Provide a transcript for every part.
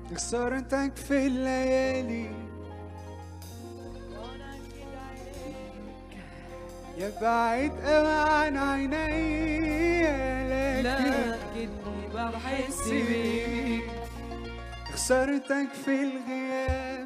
خسارتك في الليالي يا بعيد قوي عن عيني لكن لكني بحس بيك خسارتك في الغياب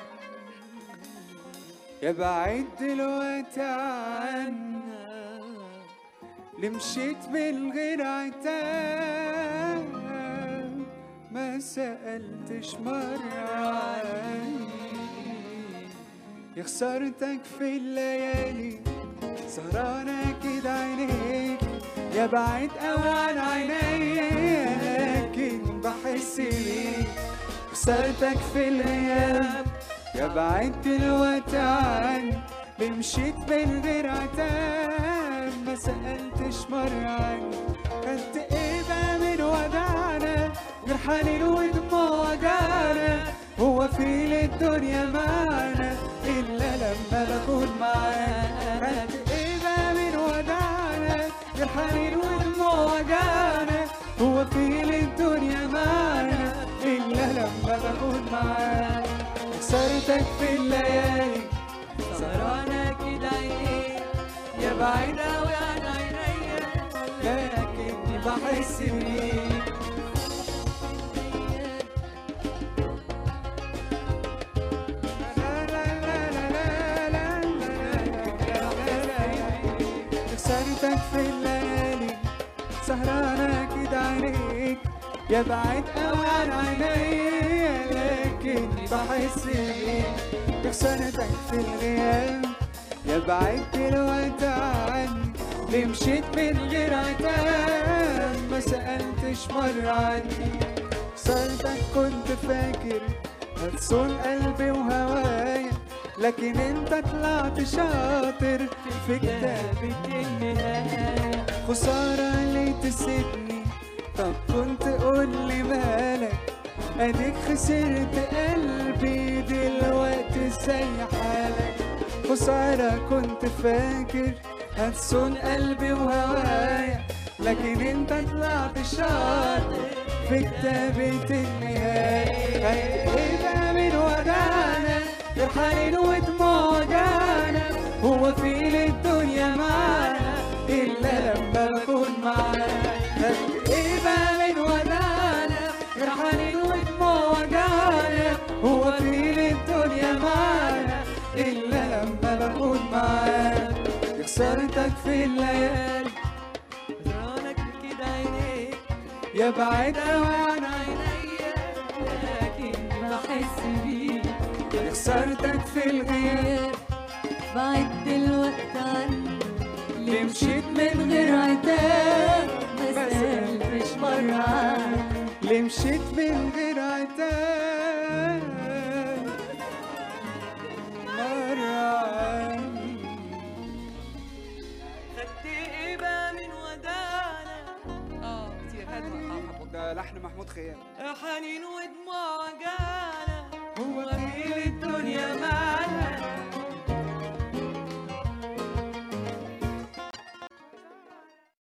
يا بعيد دلوقتي عنا اللي مشيت من غير عتاب ما سألتش مرة عني يا خسارتك في الليالي سهرانة كده عينيك يا بعيد قوي عن عيني لكن بحس بيك خسارتك في الغياب يا بعيد دلوقتي عني اللي مشيت من غير عتاب ما سألتش مرة عني خدت ايه بقى من ودعنا غير حنين ودموع وجعنا هو في الدنيا معنا إلا لما بكون معاك خدت ايه بقى من ودعنا غير حنين ودموع وجعنا هو في الدنيا معنا إلا لما بكون معاك خسارتك في الليالي سهرانة كده عينيك يا بعيد أوي عن عينيا لكني بحس بيك خسارتك في الليالي سهرانة كده عينيك يا بعيد قوي عن عيني لكن بحس بيك خسارتك في الغياب يا بعيد دلوقتي عني ليه مشيت من غير عتاب ما سألتش مرة عني خسارتك كنت فاكر هتصون قلبي وهوايا لكن انت طلعت شاطر في كتابة النهاية خسارة ليه تسيبني طب كنت قول لي مالك اديك خسرت قلبي دلوقتي ازاي حالك خسارة كنت فاكر هتصون قلبي وهوايا لكن انت طلعت شاطر في كتابة النهاية خير ايه بقى من ودانا غير حنين ودموع وجعنا هو في الدنيا معانا إلا لما بكون معانا خير ايه بقى من ودانا غير حنين ودموع وجعنا هو في الدنيا معانا إلا لما بكون معانا خسارتك في الليالي سهرانة كده عينيك يا بعيد قوي عن عينيا لكن بحس بيك خسارتك في الغياب بعد دلوقت عني اللي مشيت من غير عتاب ما سألتش مرة عني اللي مشيت من غير عتاب مرة عني. خدت ايه بقى من ودانا اه كتير هاد ده لحن محمود خيام حنين ودموع وجعنا هو في الدنيا معنا